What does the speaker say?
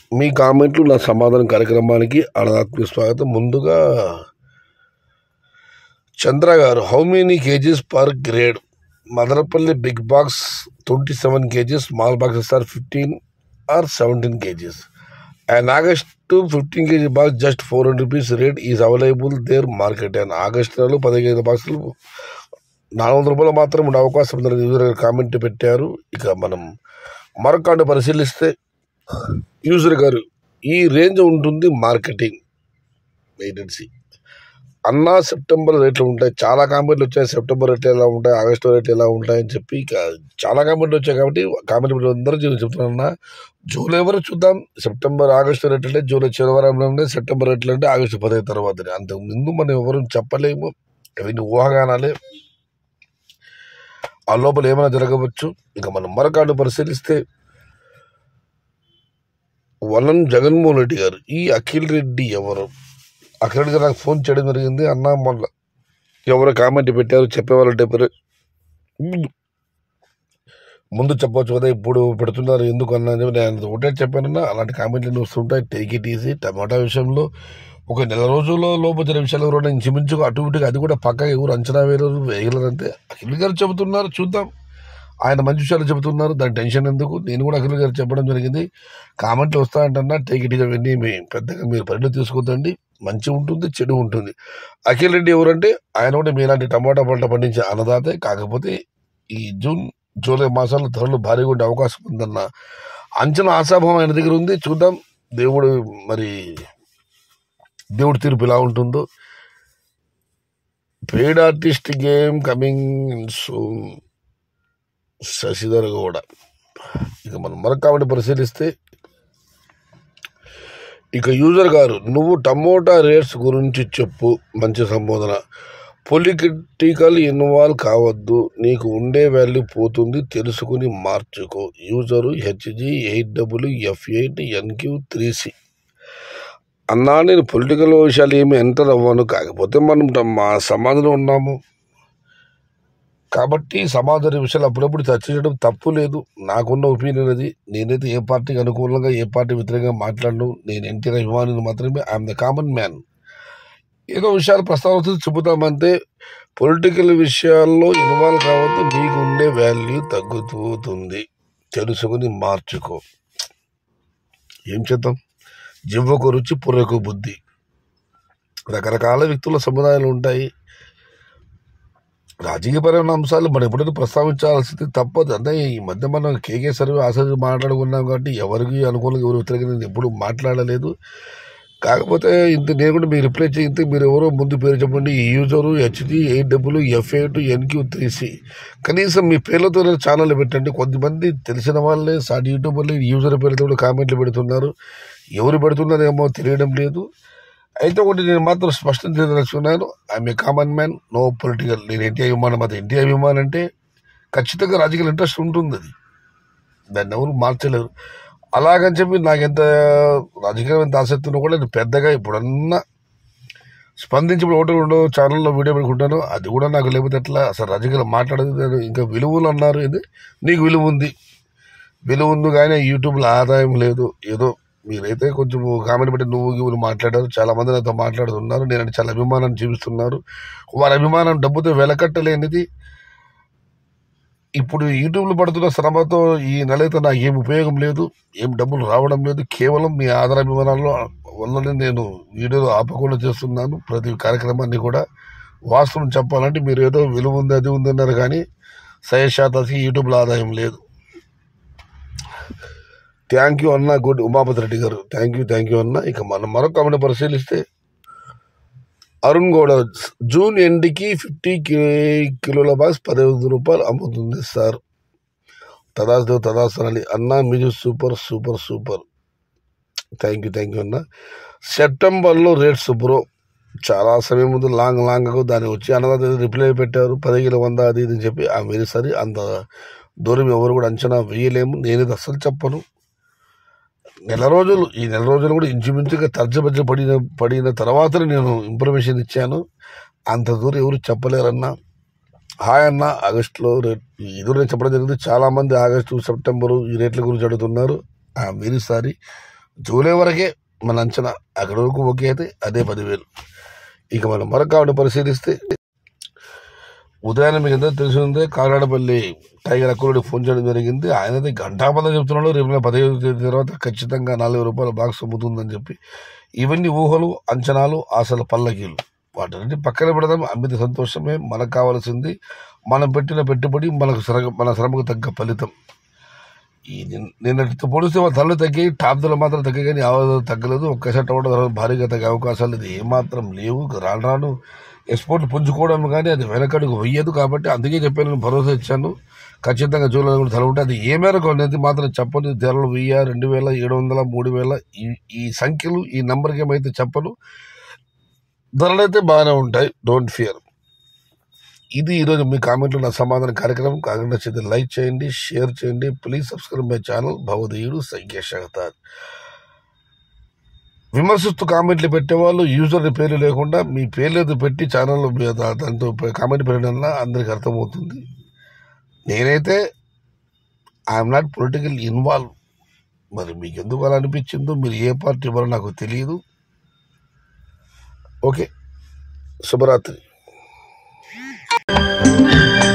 మీ కామెంట్లు నా సమాధానం కార్యక్రమానికి అనాత్మక స్వాగతం ముందుగా చంద్ర గారు how many kgs per grade Madanapalle big box twenty seven kgs small boxes are fifteen or seventeen kgs and August fifteen kg box just four hundred rupees rate is available there market and August నెలలో పదిహేను బాక్సులు నాలుగు వందల రూపాయలు మాత్రం ఉండే అవకాశం ఉందని యూజర్ గారు కామెంట్ పెట్టారు ఇక మనం మరొక కార్డు పరిశీలిస్తే యూజర్ గారు ఈ రేంజ్ ఉంటుంది మార్కెటింగ్ ఏజెన్సీ అన్నా సెప్టెంబర్ రేట్లు ఉంటాయి చాలా కామెంట్లు వచ్చాయి సెప్టెంబర్ రేట్లు ఎలా ఉంటాయి ఆగస్టు రేట్లు ఎలా ఉంటాయని చెప్పి ఇక చాలా కామెంట్లు వచ్చాయి కాబట్టి కామెంట్ పెట్టిన అందరూ నేను చెప్తున్నా జూలై వరకు చూద్దాం సెప్టెంబర్ ఆగస్టు రేట్లు అంటే జూలై చివరి సెప్టెంబర్ రేట్లు అంటే ఆగస్టు పదిహేను తర్వాత అంతకు ముందు మనం ఎవరు చెప్పలేము అవన్నీ ఊహాగానాలే ఆ లోపల ఏమైనా జరగవచ్చు ఇక మనం మరొకటి పరిశీలిస్తే వలన్ జగన్మోహన్ రెడ్డి గారు ఈ అఖిల్ రెడ్డి ఎవరు అఖిల్ రెడ్డి గారు నాకు ఫోన్ చేయడం జరిగింది అన్న మొన్న ఎవరో కామెంట్ పెట్టారు చెప్పేవాళ్ళంటే పేరు ముందు చెప్పొచ్చు కదా ఇప్పుడు పెడుతున్నారు ఎందుకు అన్నా అని చెప్పి నేను ఒకటే చెప్పానన్నా అలాంటి కామెంట్లు వస్తుంటాయి టేక్ ఇట్ ఈజీ టమాటా విషయంలో ఒక నెల రోజుల్లో లోపు జరిగే విషయాలు కూడా ఇంచుమించుగా అటు ఇటుగా అది కూడా పక్కగా ఎవరు అంచనా వేయరు వేయలేరంటే అఖిల్ గారు చెబుతున్నారు చూద్దాం ఆయన మంచి విషయాలు చెబుతున్నారు దాని టెన్షన్ ఎందుకు నేను కూడా అఖిల్ గారు చెప్పడం జరిగింది కామెంట్లు వస్తాయంటన్నా టేక్ ఇట్గా వెళ్ళి మీ పెద్దగా మీరు పరిణతి తీసుకుందండి మంచి ఉంటుంది చెడు ఉంటుంది అఖిల్ రెడ్డి ఎవరంటే ఆయన కూడా మీలాంటి టమాటా పంట పండించే అన్నదాతే కాకపోతే ఈ జూన్ జూలై మాసాల్లో ధరలు భారీగా ఉండే అవకాశం ఉందన్న అంచనా ఆశాభావం ఆయన దగ్గర ఉంది చూద్దాం దేవుడు మరి దేవుడి తీర్పు ఎలా ఉంటుందో paid artist game coming soon Shashidhar Gowda ఇక మనం మరొక కాబట్టి పరిశీలిస్తే ఇక యూజర్ గారు నువ్వు టమోటా రేట్స్ గురించి చెప్పు మంచి సంబోధన పొలిటికల్ ఇన్వాల్వ్ కావద్దు నీకు ఉండే వాల్యూ పోతుంది తెలుసుకుని మార్చుకో user HG eight W F eight NQ three C అన్నా నేను పొలిటికల్ విషయాలు ఏమి ఎంటర్ అవ్వను కాకపోతే మనం ట- మా సమాజంలో ఉన్నాము కాబట్టి సమాజ విషయాలు అప్పుడప్పుడు చర్చించడం తప్పు లేదు నాకున్న ఒపీనియన్ అది నేనైతే ఏ పార్టీకి అనుకూలంగా ఏ పార్టీ వ్యతిరేకంగా మాట్లాడను నేను ఎన్టీఆర్ అభిమానులు మాత్రమే ఐఎమ్ ద కామన్ మ్యాన్ ఏదో విషయాలు ప్రస్తావన చెబుతామంటే పొలిటికల్ విషయాల్లో ఇన్వాల్వ్ కావద్దు నీకు ఉండే వాల్యూ తగ్గుతుంది తెలుసుకుని మార్చుకో ఏం చేద్దాం జివ్వకు రుచి పుర్రకు బుద్ధి రకరకాల వ్యక్తుల సముదాయాలు ఉంటాయి రాజకీయపరమైన అంశాలు మనం ఎప్పుడైనా ప్రస్తావించాల్సింది తప్పదు అంటే ఈ మధ్య మనం కేకే సర్వే ఆ సర్వే మాట్లాడుకున్నాం కాబట్టి ఎవరికి అనుకూలంగా ఎవరు వ్యతిరేకంగా నేను ఎప్పుడు మాట్లాడలేదు కాకపోతే ఇంత నేను కూడా మీకు రిప్లై చేయితే మీరు ఎవరో ముందు పేరు చెప్పండి ఈ user HD eight double F eight NQ three C కనీసం మీ పేర్లతో ఛానల్ పెట్టండి కొంతమంది తెలిసిన వాళ్ళే సాటి యూట్యూబర్లు యూజర్ పేరుతో కూడా కామెంట్లు పెడుతున్నారు ఎవరు పెడుతున్నారేమో తెలియడం లేదు అయితే ఒకటి నేను మాత్రం స్పష్టం చేయదలుచుకున్నాను I'm a common man no political నేను ఎన్టీఆర్ అభిమానం అది ఎన్టీఆర్ అభిమానం అంటే ఖచ్చితంగా రాజకీయ ఇంట్రెస్ట్ ఉంటుంది అది దాన్ని ఎవరు మార్చలేరు అలాగని చెప్పి నాకు ఎంత రాజకీయం ఎంత ఆసక్తి ఉన్నా కూడా నేను పెద్దగా ఇప్పుడన్నా స్పందించి ఇప్పుడు ఒకటి రెండు ఛానల్లో వీడియో పెట్టుకుంటాను అది కూడా నాకు లేకపోతే ఎట్లా అసలు రాజకీయాలు మాట్లాడదు నేను ఇంకా విలువలు అన్నారు ఇది నీకు విలువ ఉంది విలువ ఉంది కానీ యూట్యూబ్లో ఆదాయం లేదు ఏదో మీరైతే కొంచెం కామెంట్ పెట్టి నువ్వు గివ్వులు మాట్లాడారు చాలా మంది నాతో మాట్లాడుతున్నారు నేను చాలా అభిమానాన్ని చూపిస్తున్నారు వారి అభిమానం డబ్బుతో వెలకట్టలేనిది ఇప్పుడు యూట్యూబ్లో పడుతున్న శ్రమతో ఈ నెలైతే నాకు ఏం ఉపయోగం లేదు ఏం డబ్బులు రావడం లేదు కేవలం మీ ఆధార అభిమానాల్లో వల్లనే నేను వీడియోలు ఆపకుండా చేస్తున్నాను ప్రతి కార్యక్రమాన్ని కూడా వాస్తవం చెప్పాలంటే మీరు ఏదో విలువ ఉంది అది ఉంది అన్నారు కానీ సహజ శాతానికి యూట్యూబ్లో ఆదాయం లేదు థ్యాంక్ యూ అన్న గుడ్ ఉమాపతి రెడ్డి గారు థ్యాంక్ యూ థ్యాంక్ యూ అన్న ఇక మనం మరొక కామెంట్ పరిశీలిస్తే అరుణ్ గౌడ జూన్ ఎండ్కి ఫిఫ్టీ కిలోల బాక్స్ పదిహేను రూపాయలు అమ్ముతుంది సార్ తదాస్తు తదాస్తనాలి అన్న మీరు super super super thank you thank you అన్న సెప్టెంబర్లో రేట్స్ బ్రో చాలా సమయం ముందు లాంగ్ లాంగ్ దాన్ని వచ్చి అన్నదాత రిప్లై పెట్టారు పది కిలో వంద అది ఇది అని చెప్పి ఆ వెరీ సరి అంత దూరం ఎవరు కూడా అంచనా వేయలేము నేనేది అస్సలు చెప్పను నెల రోజులు ఈ నెల రోజులు కూడా ఇంచుమించుగా తర్జబజ్జ పడిన పడిన తర్వాతనే నేను ఇన్ఫర్మేషన్ ఇచ్చాను అంత దూరం ఎవరు చెప్పలేరన్నా హాయ్ అన్న ఆగస్టులో రేట్ ఇది నేను చెప్పడం జరిగింది చాలా మంది ఆగస్టు సెప్టెంబరు ఈ రేట్ల గురించి అడుగుతున్నారు ఆ మీరు సారి జూలై వరకే మన అంచనా అక్కడ వరకు ఓకే అయితే అదే పదివేలు ఇక మనం మరొక ఆవిడ పరిశీలిస్తే ఉదయాన్నే మీకు ఎంతో తెలిసి ఉంది కాకినాడపల్లి టైగర్ అక్కులుడి ఫోన్ చేయడం జరిగింది ఆయనైతే గంటాపద చెప్తున్నాడు రేపు నెల పదిహేను తేదీ తర్వాత ఖచ్చితంగా నాలుగు రూపాయల బాక్స్ అమ్ముతుందని చెప్పి ఇవన్నీ ఊహలు అంచనాలు ఆశల పల్లకీలు వాటిని పక్కన పెడదాం అమిత సంతోషమే మనకు కావాల్సింది మనం పెట్టిన పెట్టుబడి మనకు శ్రమ మన శ్రమకు తగ్గ ఫలితం ఈ నిన్- నిన్నటితో పోలిస్తే వాళ్ళ ధరలు తగ్గాయి టాప్ ధరలు మాత్రం తగ్గాయి కానీ ఆవాదాలు తగ్గలేదు ఒక్కసారి టమాటో ధరలు భారీగా తగ్గే అవకాశాలు ఇది ఏమాత్రం లేవు రాను రాను ఎక్స్పోర్ట్ పుంజుకోవడం కానీ అది వెనకడుగు వెయ్యదు కాబట్టి అందుకే చెప్పాను నేను భరోసా ఇచ్చాను ఖచ్చితంగా జూలై కూడా ధర ఉంటుంది అది ఏ మేరకు అనేది మాత్రం చెప్పను ధరలు వెయ్యి రెండు వేల ఏడు వందల మూడు వేల ఈ ఈ సంఖ్యలు ఈ నెంబర్కి ఏమైతే చెప్పను ధరలు అయితే బాగానే ఉంటాయి డోంట్ ఫియర్ ఇది ఈరోజు మీ కామెంట్లో నా సమాధాన కార్యక్రమం కాకుండా నచ్చితే లైక్ చేయండి షేర్ చేయండి ప్లీజ్ సబ్స్క్రైబ్ మై ఛానల్ భవదీయుడు సంఖ్యేషగతార్ విమర్శిస్తూ కామెంట్లు పెట్టేవాళ్ళు యూజర్ పేర్లు లేకుండా మీ పేర్లు ఏదో పెట్టి ఛానల్ దాంతో కామెంట్ పెట్టడం వల్ల అందరికి అర్థమవుతుంది నేనైతే ఐఎమ్ నాట్ పొలిటికల్ ఇన్వాల్వ్ మరి మీకు ఎందుకు అలా అనిపించిందో మీరు ఏ పార్టీ ఇవ్వాలో నాకు తెలియదు ఓకే శుభరాత్రి